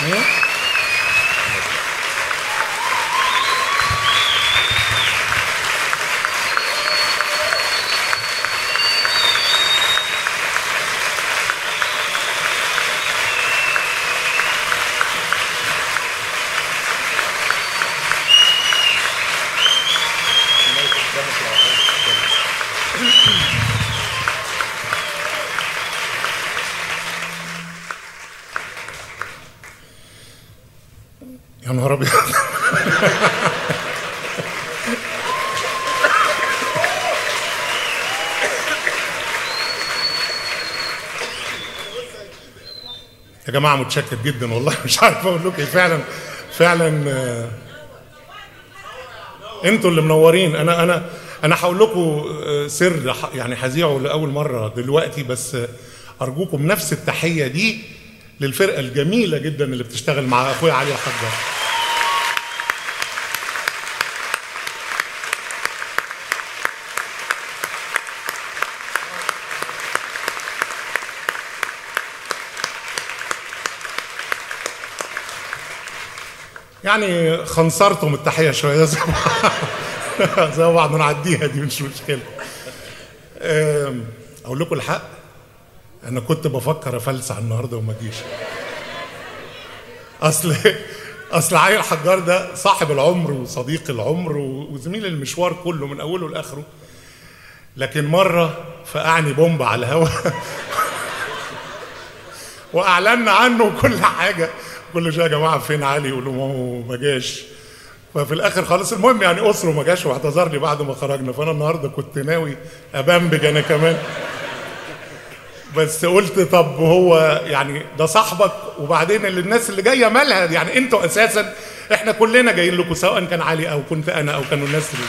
يا نهار ابيض يا جماعه متشكر جدا والله مش عارف اقول لكم ايه فعلا فعلا آه، انتوا اللي منورين انا انا انا هقول لكم آه، سر ح- يعني هذيعه لاول مره دلوقتي بس آه، ارجوكم نفس التحيه دي للفرقه الجميله جدا اللي بتشتغل مع اخويا علي الحجار يعني خنصرتم التحيه شويه زي بعض زي بعض نعديها دي مش مشكله أم، اقول لكم الحق انا كنت بفكر افلسع النهارده وما اجيش اصل اصل علي الحجار ده صاحب العمر وصديق العمر و- وزميل المشوار كله من اوله لاخره لكن مره فقعني بومب على الهوا واعلنا عنه كل حاجه كل شويه يا جماعه فين علي يقولوا ما هو ما جاش ففي الاخر خالص المهم يعني اسره ما جاش واعتذر لي بعد ما خرجنا فانا النهارده كنت ناوي ابنبج انا كمان بس قلت طب هو يعني ده صاحبك وبعدين اللي الناس اللي جايه مالها يعني انتوا اساسا احنا كلنا جايين لكم سواء كان علي او كنت انا او كانوا الناس اللي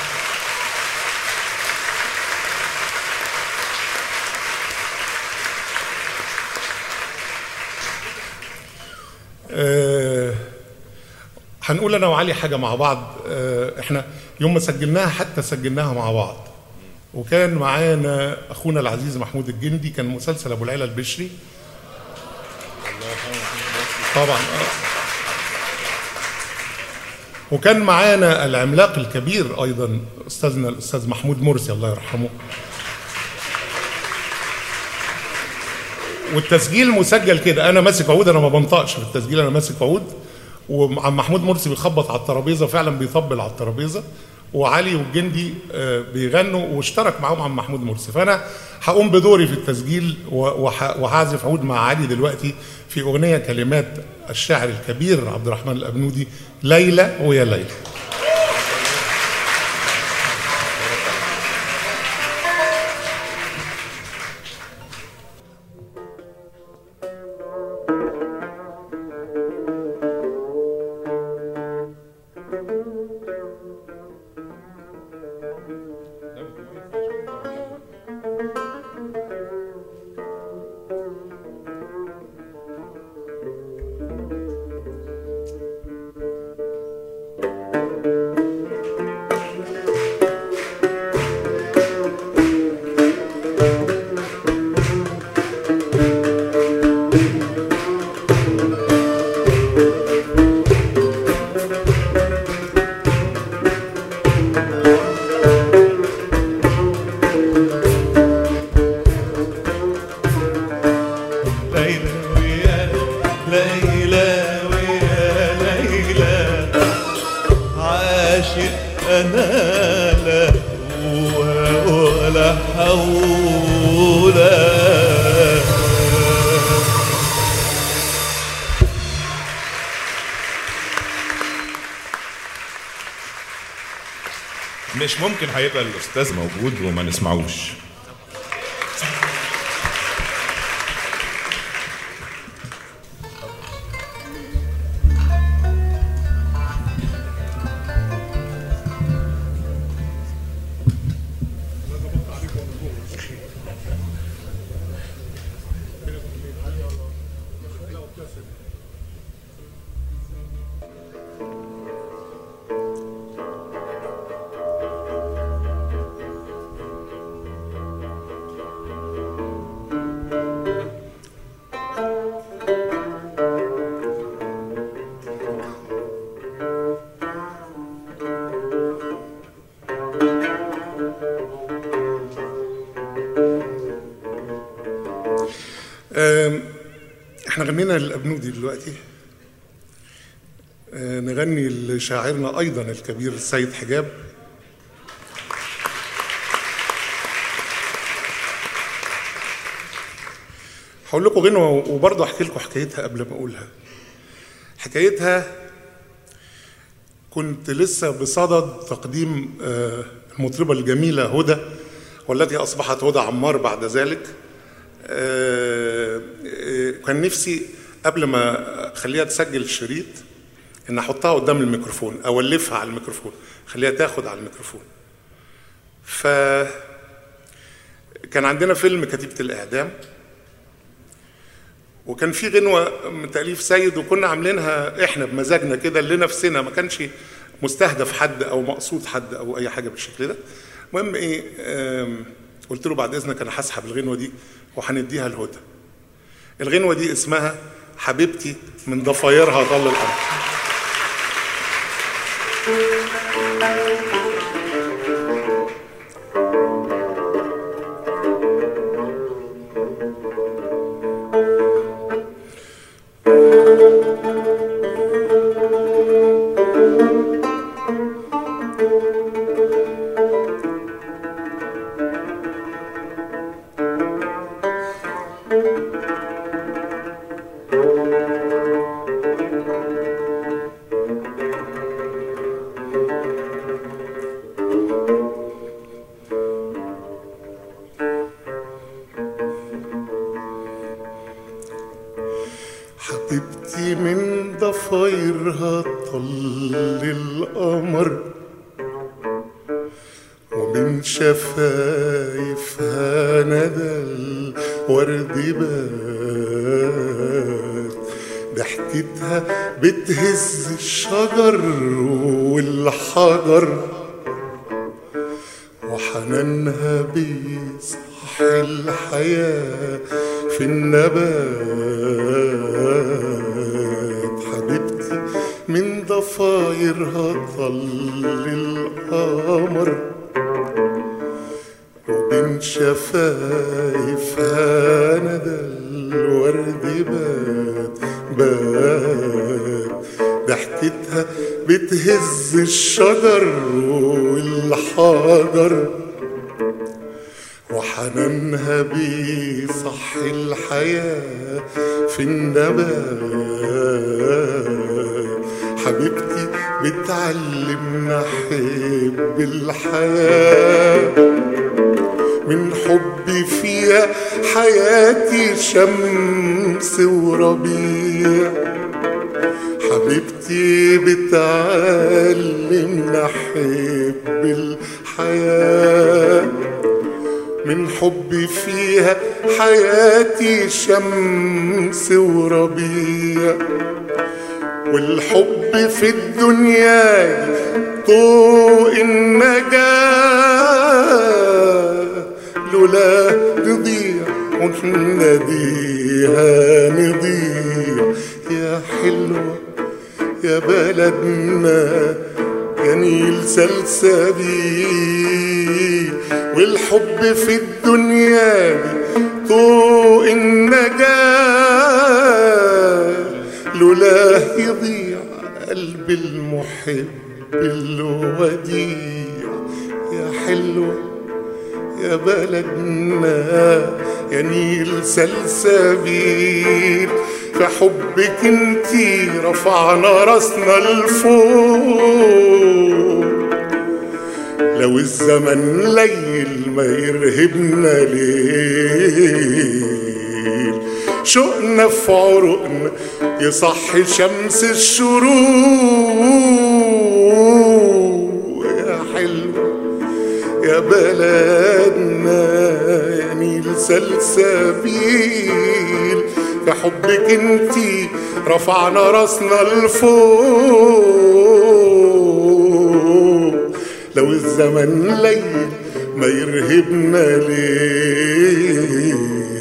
آه، هنقول انا وعلي حاجه مع بعض آه، احنا يوم ما سجلناها حتى سجلناها مع بعض وكان معانا اخونا العزيز محمود الجندي كان مسلسل ابو العلا البشري طبعا آه. وكان معانا العملاق الكبير ايضا استاذنا الاستاذ محمود مرسي الله يرحمه والتسجيل مسجل كده انا ماسك عود انا ما بنطقش في التسجيل انا ماسك عود وعم محمود مرسي بيخبط على الترابيزه فعلا بيطبل على الترابيزه وعلي والجندي آه، بيغنوا واشترك معاهم عم محمود مرسي فانا هقوم بدوري في التسجيل و- وح- وهعزف عود مع علي دلوقتي في اغنيه كلمات الشاعر الكبير عبد الرحمن الابنودي ليلى ويا ليلى ليلى ويا ليلى ويا ليلى عاشق انا لا قوة ولا حول مش ممكن هيبقى الاستاذ موجود وما نسمعوش ليلى آم، احنا غنينا الأبنودي دلوقتي آه، نغني لشاعرنا أيضا الكبير السيد حجاب هقول لكم غنوة وبرضه أحكي لكم حكايتها قبل ما أقولها حكايتها كنت لسه بصدد تقديم آه، المطربة الجميلة هدى والتي أصبحت هدى عمار بعد ذلك آه، آه، كان نفسي قبل ما أخليها تسجل الشريط إن أحطها قدام الميكروفون أولفها على الميكروفون خليها تاخد على الميكروفون ف كان عندنا فيلم كتيبة الإعدام وكان في غنوة من تأليف سيد وكنا عاملينها احنا بمزاجنا كده لنفسنا ما كانش مستهدف حد او مقصود حد او اي حاجه بالشكل ده المهم ايه آم، قلت له بعد اذنك انا هسحب الغنوه دي وهنديها لهدى الغنوه دي اسمها حبيبتي من ضفايرها ضل القمر حبيبتي من ضفايرها طل القمر ومن شفايفها ندى الورد بات ضحكتها بتهز الشجر والحجر وحنانها بيصحي الحياة في النبات حبيبتي من ضفايرها طل القمر وبين شفايفها ندى الورد بات بات ضحكتها بتهز الشجر والحجر وحنانها بيصحي الحياة في النبات حبيبتي بتعلمنا حب الحياة من حبي فيها حياتي شمس وربيع حبيبتي بتعلمنا حب الحياه من حبي فيها حياتي شمس وربيع والحب في الدنيا ضوء النجاة لولا تضيع ونناديها نضيع يا حلوة يا بلدنا يا نيل سلسبيل والحب في الدنيا دي ضوء النجاة لولا يضيع قلب المحب الوديع يا حلوة يا بلدنا يا نيل سلسبيل في حبك انتي رفعنا راسنا لفوق لو الزمن ليل ما يرهبنا ليل شوقنا في عروقنا يصحي شمس الشروق يا حلوة يا بلدنا يا نيل سلسبيل في حبك انتي رفعنا راسنا لفوق لو الزمن ليل ما يرهبنا ليل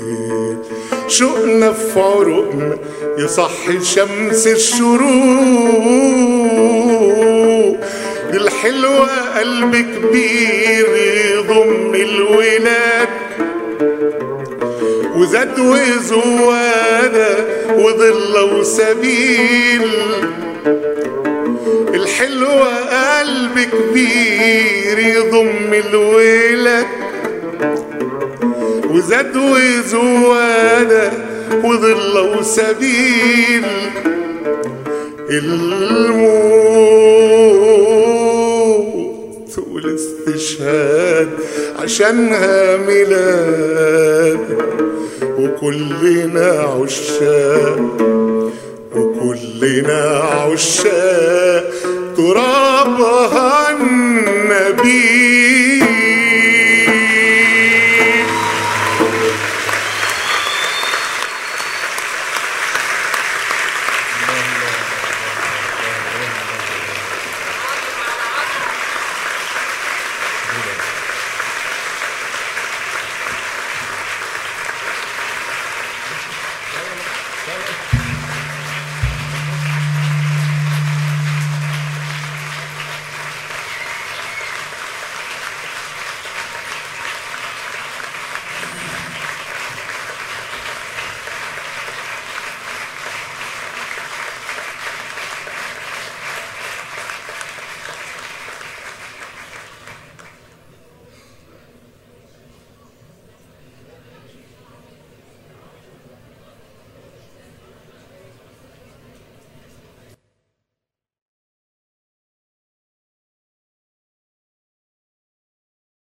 شوقنا في عروقنا يصحي شمس الشروق دي الحلوة قلب كبير يضم الولاد وزاد وزوانة وظل وسبيل الحلوة قلب كبير يضم الولد وزاد وزوانة وظل وسبيل الموت والاستشهاد عشانها ميلاد وكلنا عشاق وكلنا عشاق ترابها النبي